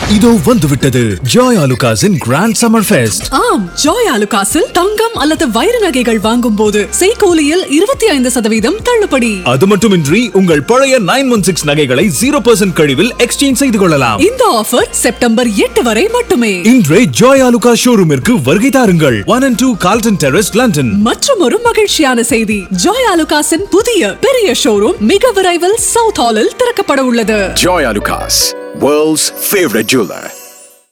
இதோ வந்துவிட்டது ஜாய் ஆலுகாஸின் கிராண்ட் சம்மர் ஃபெஸ்ட் ஆம் ஜாய் ஆலுகாஸில் தங்கம் அல்லது வைர நகைகள் வாங்கும் போது செய்கூலியில் இருபத்தி ஐந்து சதவீதம் தள்ளுபடி அது மட்டுமின்றி உங்கள் பழைய நைன் ஒன் சிக்ஸ் நகைகளை ஜீரோ பர்சன்ட் கழிவில் எக்ஸ்சேஞ்ச் செய்து கொள்ளலாம் இந்த ஆஃபர் செப்டம்பர் எட்டு வரை மட்டுமே இன்றே ஜாய் ஆலுகா ஷோரூமிற்கு வருகை தாருங்கள் one and two Carlton terrace London மற்றும் ஒரு மகிழ்ச்சியான செய்தி ஜாய் ஆலுகாஸின் புதிய பெரிய ஷோரூம் மிக விரைவில் சவுத் ஹாலில் திறக்கப்பட உள்ளது Joy Alucas, world's favorite jeweler.